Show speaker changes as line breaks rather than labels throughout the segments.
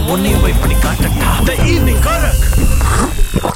உன்னையும் போய் பண்ணி காட்டட்டா த ஈவினிங் கரக்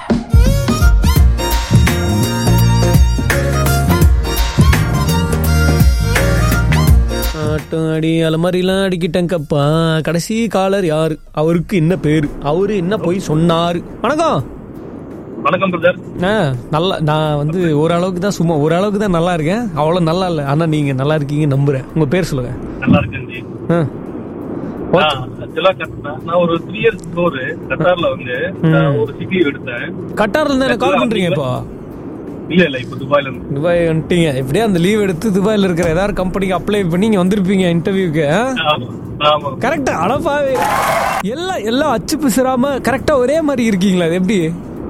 ஆட்டம் அடி அலமாரிலாம் அடிக்கிட்டேங்கப்பா கடைசி காலர் யாரு அவருக்கு என்ன பேரு அவரு என்ன போய் சொன்னாரு வணக்கம்
வணக்கம் பிரதர்
ஆ நல்லா நான் வந்து ஓரளவுக்கு தான் சும்மா ஓரளவுக்கு தான் நல்லா இருக்கேன் அவ்வளோ நல்லா இல்லை ஆனால் நீங்கள் நல்லா இருக்கீங்க நம்புறேன் உங்கள் பேர் சொல்லுங்க
நல்லா இருக்கேன் ஜி
ஆ ஓகே.
ஆக்சுவலா நான் ஒரு த்ரீ இயர்ஸ் ஒரு கத்தார்ல வந்து நான் ஒரு சிட்டி எடுத்தேன்
கட்டார்ல இருந்து எனக்கு கால் பண்ணுறீங்க இப்போ
இல்ல இல்ல இப்ப துபாயில இருந்து
துபாய் வந்துட்டீங்க எப்படியா அந்த லீவ் எடுத்து துபாயில் இருக்கிற ஏதாவது கம்பெனிக்கு அப்ளை பண்ணி இங்கே வந்திருப்பீங்க இன்டர்வியூக்கு
ஆமா, ஆமா
கரெக்டா அடப்பாவே எல்லாம் எல்லாம் அச்சு பிசுறாம கரெக்டா ஒரே மாதிரி இருக்கீங்களா அது எப்படி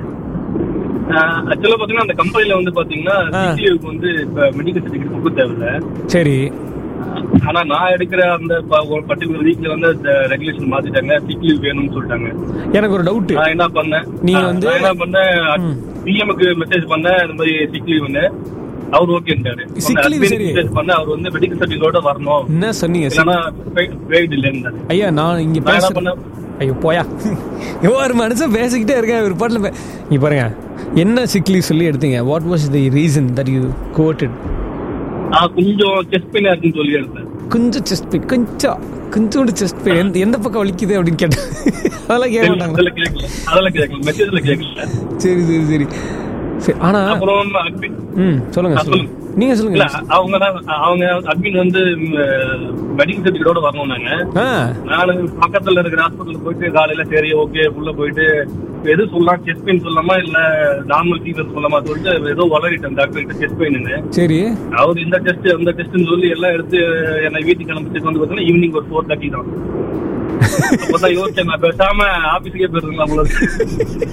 ஆக்சுவலா பாத்தீங்கன்னா அந்த கம்பெனில வந்து பாத்தீங்கன்னா சிட்டிக்கு வந்து இப்ப மெடிக்கல் சர்டிபிகேட் கொடுக்க தேவையில்ல
சரி
ஆனா நான் எடுக்கிற அந்த ப- ஒரு பர்டிகுலர் வீக்ல வந்து ரெகுலேஷன் மாத்திட்டாங்க சிக் லீவ் வேணும்னு சொல்லிட்டாங்க
எனக்கு ஒரு டவுட்
நான் என்ன பண்ணேன்
நீங்க
ஆ,
வந்து-
நான் என்ன பண்ணேன் பிஎம்க்கு மெசேஜ் பண்ணேன் இந்த மாதிரி சிக் லீவ்னு அவர் ஓகேன்ட்டாரு
Sick leave சரி.
மெசேஜ் பண்ண அவர் வந்து மெடிக்கல் சர்டிபிகேட்டோட வரணும்
என்ன சொன்னீங்க
இல்லைன்னா வெயிட் இல்லைன்னு
ஐயா நான் இங்க
நான் என்ன
பேச
பண்ணேன்
ஐயோ போயா ஒரு மனுஷன் பேசிக்கிட்டே இருக்கேன் ஒரு பாட்டில் பே இங்க பாருங்க என்ன சிக்லி சொல்லி எடுத்தீங்க what was the reason that you quoted
நான் கொஞ்சம் செஸ்ட் பெயினா இருக்குன்னு சொல்லி எடுத்தேன்
கொஞ்சம் செஸ்ட் பெயின் கொஞ்சம் கொஞ்சோண்டு செஸ்ட் பெயின் எந்த எந்த பக்கம் வலிக்குது அப்படின்னு கேட்டேன் அதெல்லாம் கேட்க மாட்டாங்க
அதெல்லாம் கேட்கல அதெல்லாம் கேட்கல மெசேஜ்ல கேட்கல
சரி சரி சரி சரி ஆனா
அப்புறம் admin-
ம் சொல்லுங்க
ஆ,
சொல்லுங்க நீங்க
இல்ல
சொல்லுங்க
அவங்க தான் அவங்க அட்மின் வந்து மெடிக்கல் சர்டிபிகேட்டோட வரணும் நாங்க
ஆ
நானு பக்கத்துல இருக்கிற ஹாஸ்பிட்டல் போயிட்டு காலையில சரி ஓகே உள்ள போயிட்டு எது சொல்லலாம் செஸ்ட் பெயின் சொல்லலாமா இல்ல நார்மல் ஃபீவர் சொல்லலாமா சொல்லிட்டு ஏதோ வளரிட்டேன் டாக்டர் கிட்ட செஸ்ட் பெயின்
சரி
அவர் இந்த டெஸ்ட் அந்த டெஸ்ட்னு சொல்லி எல்லாம் எடுத்து என்னை வீட்டுக்கு கிளம்பிட்டு வந்து பாத்தீங்கன்னா ஈவினிங் ஒரு ஃபோர் தேர்ட்டி தான் அப்பதான் யோசிச்சேன் நான் பேசாம ஆபீஸுக்கே போயிருந்தேன் போல இருக்கு.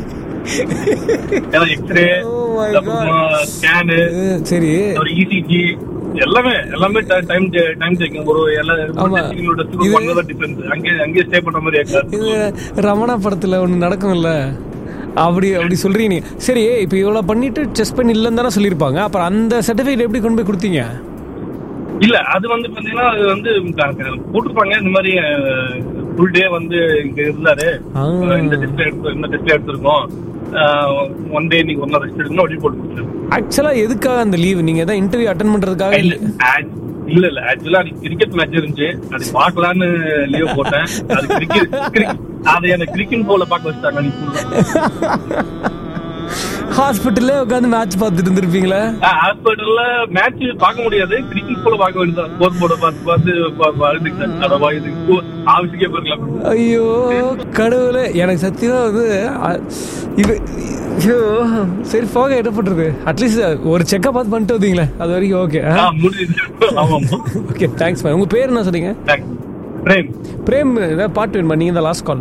ஏன்னா X ray
Oh my God.
Scan
ah, சரி
ஒரு இசிஜி எல்லாமே எல்லாமே டைம் டைம் டேக்கிங் ஒரு எல்லா
ஆமா.
டெஸ்டிங்கோட
இது-
ஒன் ஹவர் டிஃபரன்ஸ் அங்கே அங்கேயே ஸ்டே பண்ற மாதிரி
இது ரமணா படத்துல ஒண்ணு நடக்கும்ல அப்படி அப்படி சொல்றீங்க நீங்க. சரி இப்போ இவ்வளவு பண்ணிட்டு செஸ் பண்ணி இல்லைன்னு தானே சொல்லியிருப்பாங்க அப்புறம் அந்த சர்டிஃபிகேட் எப்படி கொண்டு போய் கொடுத்தீங்க
இல்ல அது வந்து பாத்தீங்கன்னா அது வந்து போட்டிருப்பாங்க இந்த மாதிரி ஃபுல் டே வந்து இங்க இருந்தாரு
ஆ.
இந்த டெஸ்ட் எடுத்து இந்த டெஸ்ட் எடுத்திருக்கோம் ஒன் டே நீங்க ஒன் ரெஸ்ட் எடுக்கணும் அப்படி போட்டு கொடுத்துருங்க
ஆக்சுவலா எதுக்காக அந்த லீவ் நீங்க தான் இன்டர்வியூ அட்டன் பண்றதுக்காக
இல்ல act- இல்ல இல்ல ஆக்சுவலா அது கிரிக்கெட் மேட்ச் இருந்துச்சு அது பார்க்கலான்னு லீவ் போட்டேன் அது கிரிக்கெட் அது எனக்கு கிரிக்கெட் போல பார்க்க வச்சுட்டாங்க அன்னைக்கு full-ஆ.
ஹாஸ்பிட்டல்லே உட்காந்து மேட்ச் பார்த்துட்டு இருந்திருப்பீங்களா
ஹாஸ்பிட்டல்ல மேட்ச் பார்க்க முடியாது கிரிக்கெட் போல பார்க்க வேண்டியது ஸ்கோர் போர்டை பார்த்து பார்த்து அழுதுக்கு அடவா இது ஆஃபீஸுக்கே போயிருக்கலாம்
ஐயோ கடவுளே எனக்கு சத்தியமா வந்து அ- இது ஐயோ சரி போக என்ன பண்றது அட்லீஸ்ட் ஒரு செக்கப் பார்த்து பண்ணிட்டு வந்தீங்களே அது வரைக்கும் ஓகே
ஆ, முடியுது ஆமா
ஓகே தேங்க்ஸ் மேம் உங்க பேர் என்ன சொன்னீங்க
Thanks. பிரேம்
பிரேம் ஏதாவது பாட்டு வேணுமா நீங்க தான் லாஸ்ட் கால்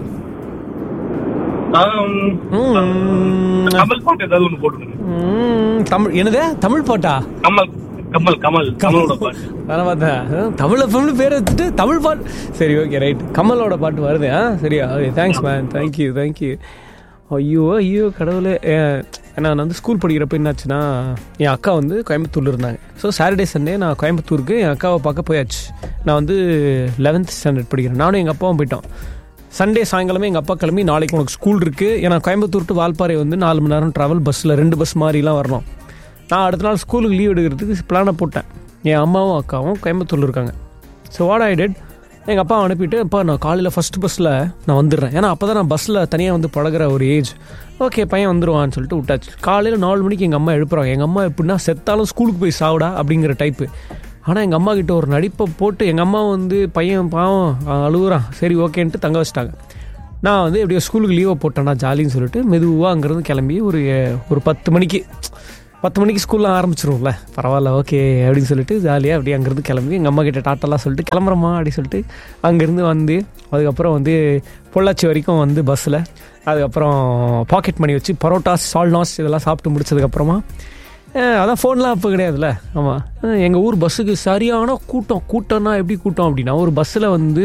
ஆம், கமல் பாட்டு ஏதாவது ஒண்ணு போட்டுருங்க
தமிழ் என்னது தமிழ் பாட்டா
கமல் கமல் கமல் கமலோட பாட்டு
அதான் பார்த்தேன் அஹ், தமிழ் எஃப்எம்னு பேர் வச்சுட்டு தமிழ் பாட்டு சரி ஓகே ரைட் கமலோட பாட்டு வருது ஆ சரியா okay thanks man thank you thank you ஐயோ ஐயோ கடவுளே ஏன், நான் வந்து ஸ்கூல் படிக்கிறப்ப என்னாச்சுன்னா என் அக்கா வந்து கோயம்புத்தூர்ல இருந்தாங்க ஸோ சாட்டர்டே சண்டே நான் கோயம்புத்தூருக்கு என் அக்காவை பார்க்க போயாச்சு நான் வந்து லெவன்த் ஸ்டாண்டர்ட் படிக்கிறேன் நானும் எங்கள் அப்பாவும் போயிட்டோம் சண்டே சாயங்காலமே எங்கள் அப்பா கிளம்பி நாளைக்கு உனக்கு ஸ்கூல் இருக்குது ஏன்னா கோயம்புத்தூர் டு வால்பாறை வந்து நாலு மணி நேரம் ட்ராவல் பஸ்ஸில் ரெண்டு பஸ் மாதிரிலாம் வரணும் நான் அடுத்த நாள் ஸ்கூலுக்கு லீவ் எடுக்கிறதுக்கு பிளானை போட்டேன் என் அம்மாவும் அக்காவும் கோயம்புத்தூரில் இருக்காங்க ஸோ வாட் ஐ டெட் எங்கள் அப்பா அனுப்பிட்டு அப்பா நான் காலையில் ஃபஸ்ட் பஸ்ஸில் நான் வந்துடுறேன் ஏன்னா அப்போ தான் நான் பஸ்ஸில் தனியாக வந்து பழகுற ஒரு ஏஜ் ஓகே பையன் வந்துடுவான்னு சொல்லிட்டு விட்டாச்சு காலையில் நாலு மணிக்கு எங்கள் அம்மா எழுப்புறாங்க எங்கள் அம்மா எப்படின்னா செத்தாலும் ஸ்கூலுக்கு போய் சாவிடா அப்படிங்கிற டைப்பு ஆனால் எங்கள் அம்மா கிட்ட ஒரு நடிப்பை போட்டு எங்கள் அம்மா வந்து பையன் பாவம் அவன் அழுகுறான் சரி ஓகேன்ட்டு தங்க வச்சிட்டாங்க நான் வந்து எப்படியோ ஸ்கூலுக்கு லீவை போட்டேன்னா ஜாலின்னு சொல்லிட்டு மெதுவாக அங்கேருந்து கிளம்பி ஒரு ஒரு பத்து மணிக்கு பத்து மணிக்கு ஸ்கூல்லாம் ஆரம்பிச்சிரும்ல பரவாயில்ல ஓகே அப்படின்னு சொல்லிட்டு ஜாலியாக அப்படியே அங்கேருந்து கிளம்பி எங்கள் அம்மா கிட்ட டாட்டெல்லாம் சொல்லிட்டு கிளம்புறோமா அப்படின்னு சொல்லிட்டு அங்கேருந்து வந்து அதுக்கப்புறம் வந்து பொள்ளாச்சி வரைக்கும் வந்து பஸ்ஸில் அதுக்கப்புறம் பாக்கெட் மணி வச்சு பரோட்டா சால்னாஸ் இதெல்லாம் சாப்பிட்டு முடிச்சதுக்கப்புறமா அஹ், அதான் ஃபோன்லாம் அப்போ கிடையாதுல்ல ஆமாம் எங்கள் ஊர் பஸ்ஸுக்கு சரியான கூட்டம் கூட்டம்னா எப்படி கூட்டம் அப்படின்னா ஒரு பஸ்ஸில் வந்து